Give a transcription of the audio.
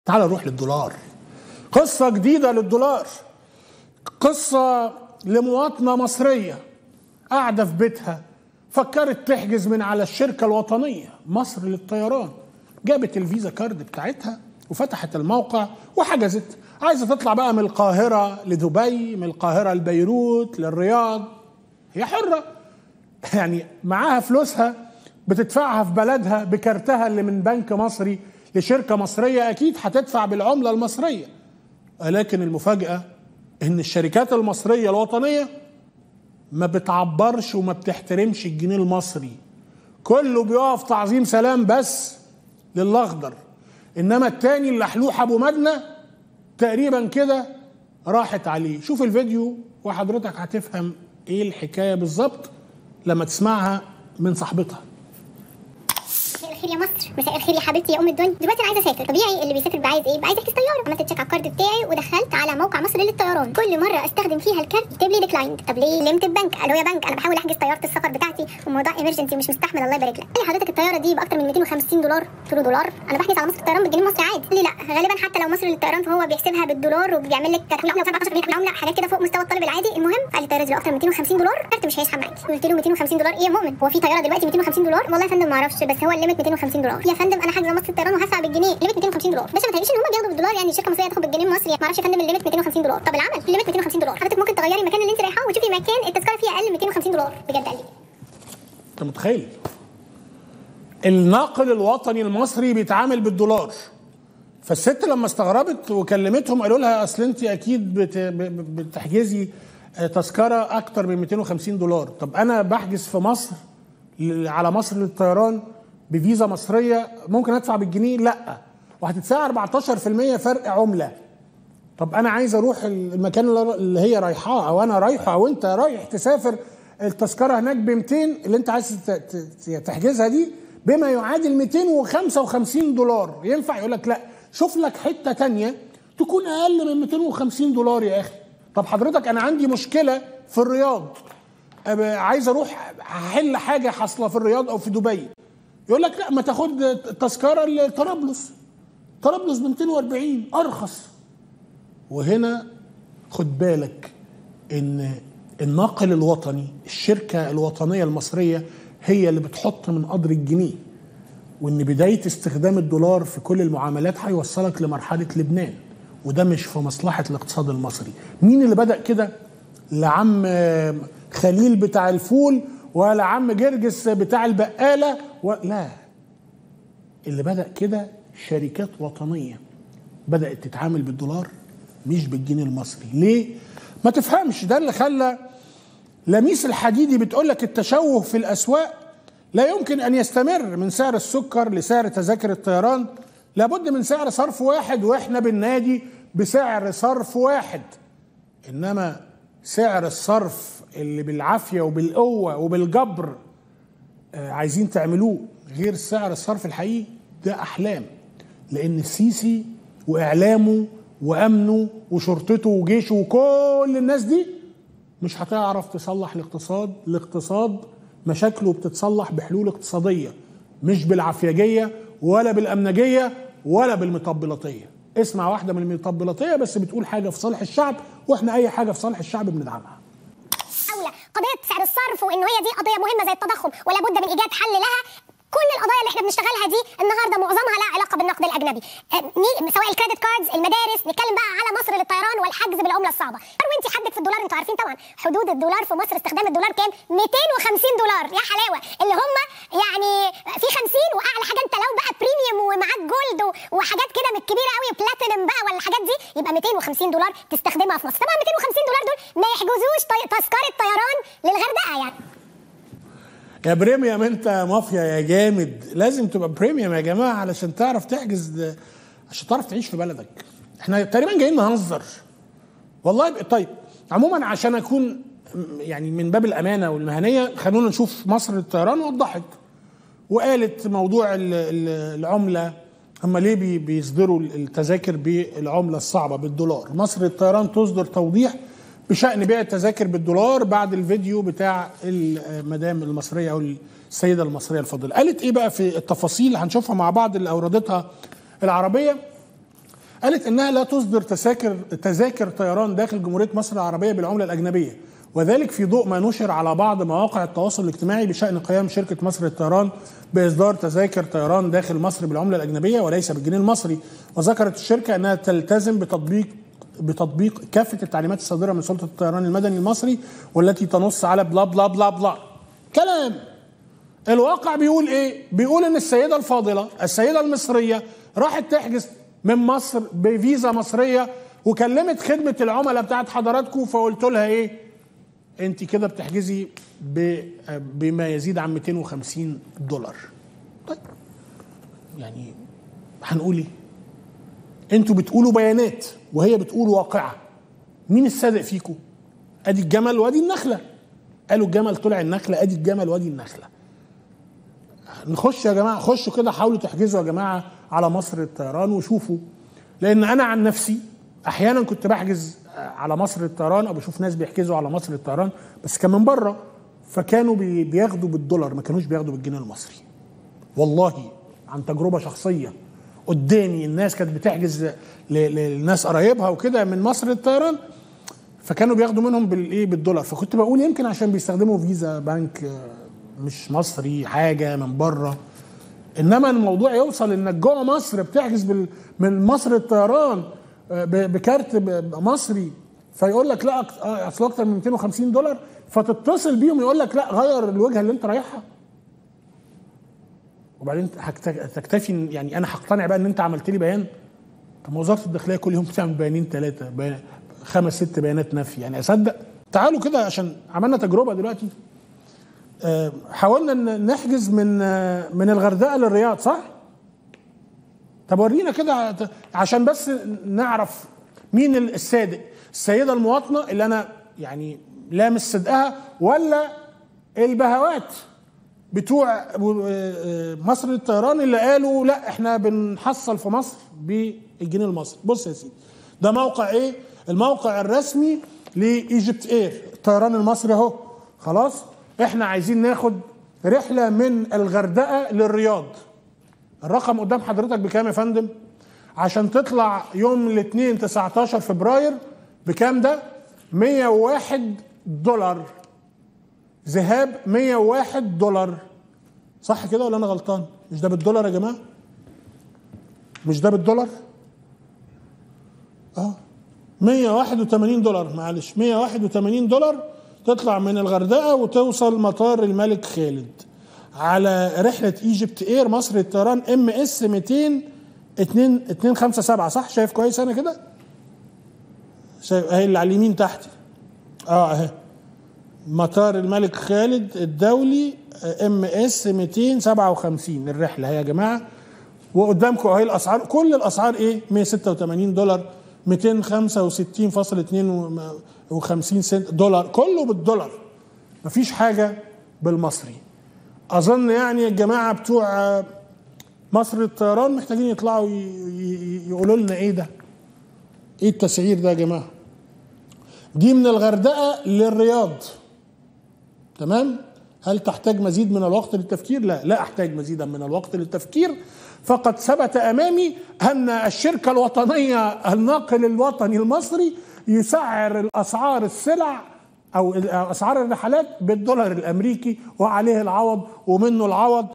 تعال نروح للدولار قصة جديدة للدولار قصة لمواطنة مصرية قاعدة في بيتها فكرت تحجز من على الشركة الوطنية مصر للطيران جابت الفيزا كارد بتاعتها وفتحت الموقع وحجزت عايزة تطلع بقى من القاهرة لدبي من القاهرة لبيروت للرياض هي حرة يعني معاها فلوسها بتدفعها في بلدها بكارتها اللي من بنك مصري لشركة مصرية أكيد هتدفع بالعملة المصرية ولكن المفاجأة إن الشركات المصرية الوطنية ما بتعبرش وما بتحترمش الجنيه المصري كله بيقف تعظيم سلام بس للأخضر إنما التاني اللحلوح أبو مدنة تقريبا كده راحت عليه شوف الفيديو وحضرتك هتفهم ايه الحكايه بالظبط لما تسمعها من صاحبتها مساء الخير يا مصر مساء الخير يا حبيبتي يا ام الدنيا دلوقتي انا عايزه اسافر طبيعي اللي بيسافر بقى عايز ايه عايز يحجز طياره عملت تشيك على الكارد بتاعي ودخلت على موقع مصر للطيران كل مره استخدم فيها الكارت يكتب لي ديكلايند طب ليه ليمتد بنك قالوا يا بنك انا بحاول احجز طياره السفر بتاعتي والموضوع ايمرجنسي ومش مستحمل الله يبارك لك قال لي حضرتك الطياره دي باكتر من 250 دولار قلت له دولار انا بحجز على مصر الطيران بالجنيه المصري عادي قال لي لا غالبا حتى لو مصر للطيران فهو بيحسبها بالدولار وبيعمل لك تحويل عمله 17 جنيه عمله حاجات كده فوق مستوى الطالب العادي المهم قال لي الطياره دي باكتر من 250 دولار الكارت مش هيسحب معاكي قلت له 250 دولار ايه يا مؤمن هو في طياره دلوقتي 250 دولار والله يا فندم ما اعرفش بس هو الليميت 250 دولار يا فندم انا حاجزه مصر الطيران وهدفع بالجنيه الليميت 250 دولار باشا ما تقوليش ان هم بياخدوا بالدولار يعني الشركه المصريه تاخد بالجنيه المصري ما اعرفش يا فندم الليميت 250 دولار طب العمل الليميت 250 دولار حضرتك ممكن تغيري المكان اللي انت رايحاه وتشوفي مكان التذكره فيه اقل من 250 دولار بجد قال لي انت متخيل الناقل الوطني المصري بيتعامل بالدولار فالست لما استغربت وكلمتهم قالوا لها اصل انت اكيد بت... ب- بتحجزي تذكره اكتر من 250 دولار طب انا بحجز في مصر ل- على مصر للطيران بفيزا مصريه ممكن ادفع بالجنيه لا وهتدفع 14% فرق عمله طب انا عايز اروح المكان اللي- اللي هي رايحاه او انا رايحه او انت رايح تسافر التذكره هناك ب 200 اللي انت عايز ت- ت- تحجزها دي بما يعادل 255 دولار ينفع يقول لك لا شوف لك حته تانية تكون اقل من 250 دولار يا اخي طب حضرتك انا عندي مشكله في الرياض أب- عايز اروح احل حاجه حاصله في الرياض او في دبي يقول لك لا ما تاخد تذكره لطرابلس طرابلس ب 240 ارخص وهنا خد بالك ان الناقل الوطني الشركه الوطنيه المصريه هي اللي بتحط من قدر الجنيه وان بدايه استخدام الدولار في كل المعاملات هيوصلك لمرحله لبنان وده مش في مصلحه الاقتصاد المصري مين اللي بدا كده لا عم خليل بتاع الفول ولا عم جرجس بتاع البقاله و... لا اللي بدا كده شركات وطنيه بدات تتعامل بالدولار مش بالجنيه المصري ليه ما تفهمش ده اللي خلى لميس الحديدي بتقول لك التشوه في الاسواق لا يمكن ان يستمر من سعر السكر لسعر تذاكر الطيران لابد من سعر صرف واحد واحنا بالنادي بسعر صرف واحد انما سعر الصرف اللي بالعافيه وبالقوه وبالجبر آه، عايزين تعملوه غير سعر الصرف الحقيقي ده احلام لان السيسي واعلامه وامنه وشرطته وجيشه وكل الناس دي مش هتعرف تصلح الاقتصاد الاقتصاد مشاكله بتتصلح بحلول اقتصاديه مش بالعفيجيه ولا بالامنجيه ولا بالمطبلاتيه اسمع واحده من المطبلاتيه بس بتقول حاجه في صالح الشعب واحنا اي حاجه في صالح الشعب بندعمها اولى قضيه سعر الصرف وان هي دي قضيه مهمه زي التضخم ولا بد من ايجاد حل لها كل القضايا اللي احنا بنشتغلها دي النهارده معظمها لها علاقه بالنقد الاجنبي أه، ني- سواء الكريدت كاردز المدارس نتكلم بقى على مصر للطيران والحجز بالعمله الصعبه وانت حدك في الدولار انتوا عارفين طبعا حدود الدولار في مصر استخدام الدولار كام 250 دولار يا حلاوه اللي هم يعني في 50 واعلى حاجه انت لو بقى بريميوم ومعاك جولد و- وحاجات كده من الكبيره قوي بلاتينم بقى ولا الحاجات دي يبقى 250 دولار تستخدمها في مصر طبعا 250 دولار دول ما يحجزوش طي- تذكره طيران للغردقه يعني يا بريميوم انت مافيا يا جامد لازم تبقى بريميوم يا جماعه علشان تعرف تحجز ده- عشان تعرف تعيش في بلدك احنا تقريبا جايين نهزر والله ب- طيب عموما عشان اكون م- يعني من باب الامانه والمهنيه خلونا نشوف مصر للطيران وضحت وقالت موضوع ال- ال- العمله هم ليه بي- بيصدروا التذاكر بالعمله الصعبه بالدولار مصر للطيران تصدر توضيح بشان بيع التذاكر بالدولار بعد الفيديو بتاع المدام المصريه او السيده المصريه الفاضله قالت ايه بقى في التفاصيل هنشوفها مع بعض اللي اوردتها العربيه قالت انها لا تصدر تذاكر تذاكر طيران داخل جمهوريه مصر العربيه بالعمله الاجنبيه وذلك في ضوء ما نشر على بعض مواقع التواصل الاجتماعي بشان قيام شركه مصر للطيران باصدار تذاكر طيران داخل مصر بالعمله الاجنبيه وليس بالجنيه المصري وذكرت الشركه انها تلتزم بتطبيق بتطبيق كافه التعليمات الصادره من سلطه الطيران المدني المصري والتي تنص على بلا بلا بلا بلا كلام الواقع بيقول ايه؟ بيقول ان السيده الفاضله السيده المصريه راحت تحجز من مصر بفيزا مصريه وكلمت خدمه العملاء بتاعت حضراتكم فقلت لها ايه؟ انت كده بتحجزي ب- بما يزيد عن 250 دولار. طيب يعني هنقول ايه؟ انتوا بتقولوا بيانات وهي بتقول واقعه. مين الصادق فيكم؟ ادي الجمل وادي النخله. قالوا الجمل طلع النخله ادي الجمل وادي النخله. نخش يا جماعه خشوا كده حاولوا تحجزوا يا جماعه على مصر الطيران وشوفوا لان انا عن نفسي احيانا كنت بحجز على مصر الطيران او بشوف ناس بيحجزوا على مصر الطيران بس كان من بره فكانوا بي- بياخدوا بالدولار ما كانوش بياخدوا بالجنيه المصري والله عن تجربه شخصيه قدامي الناس كانت بتحجز ل- ل- لناس قرايبها وكده من مصر الطيران فكانوا بياخدوا منهم بالايه بالدولار فكنت بقول يمكن عشان بيستخدموا فيزا بنك آه، مش مصري حاجه من بره انما الموضوع يوصل انك جوه مصر بتحجز بال... من مصر الطيران آه، ب- بكارت ب- مصري فيقول لك لا أك- آه، اصل اكتر من 250 دولار فتتصل بيهم يقول لك لا غير الوجهه اللي انت رايحها وبعدين هكت- تكتفي إن- يعني انا هقتنع بقى ان انت عملت لي بيان طب ما وزاره الداخليه كل يوم بتعمل بيانين ثلاثه بيان خمس ست بيانات نفي يعني اصدق تعالوا كده عشان عملنا تجربه دلوقتي آه، حاولنا ان نحجز من آه، من الغردقه للرياض صح؟ طب ورينا كده ت- عشان بس نعرف مين الصادق السيده المواطنه اللي انا يعني لامس صدقها ولا البهوات بتوع آه، مصر للطيران اللي قالوا لا احنا بنحصل في مصر بالجنيه المصري بص يا سيدي ده موقع ايه الموقع الرسمي لايجيبت اير الطيران المصري اهو خلاص احنا عايزين ناخد رحله من الغردقه للرياض الرقم قدام حضرتك بكام يا فندم عشان تطلع يوم الاثنين 19 فبراير بكام ده 101 دولار ذهاب 101 دولار صح كده ولا انا غلطان مش ده بالدولار يا جماعه مش ده بالدولار اه 181 دولار معلش 181 دولار تطلع من الغردقه وتوصل مطار الملك خالد على رحله ايجيبت اير مصر الطيران ام اس 200 2 257 صح شايف كويس انا كده شايف اهي اللي على اليمين تحت اه اهي مطار الملك خالد الدولي ام اس 257 الرحله اهي يا جماعه وقدامكم اهي الاسعار كل الاسعار ايه 186 دولار 265.52 سنت دولار كله بالدولار مفيش حاجه بالمصري اظن يعني الجماعه بتوع مصر الطيران محتاجين يطلعوا ي- ي- يقولوا لنا ايه ده ايه التسعير ده يا جماعه دي من الغردقه للرياض تمام هل تحتاج مزيد من الوقت للتفكير لا لا احتاج مزيدا من الوقت للتفكير فقد ثبت امامي ان الشركه الوطنيه الناقل الوطني المصري يسعر الاسعار السلع او اسعار الرحلات بالدولار الامريكي وعليه العوض ومنه العوض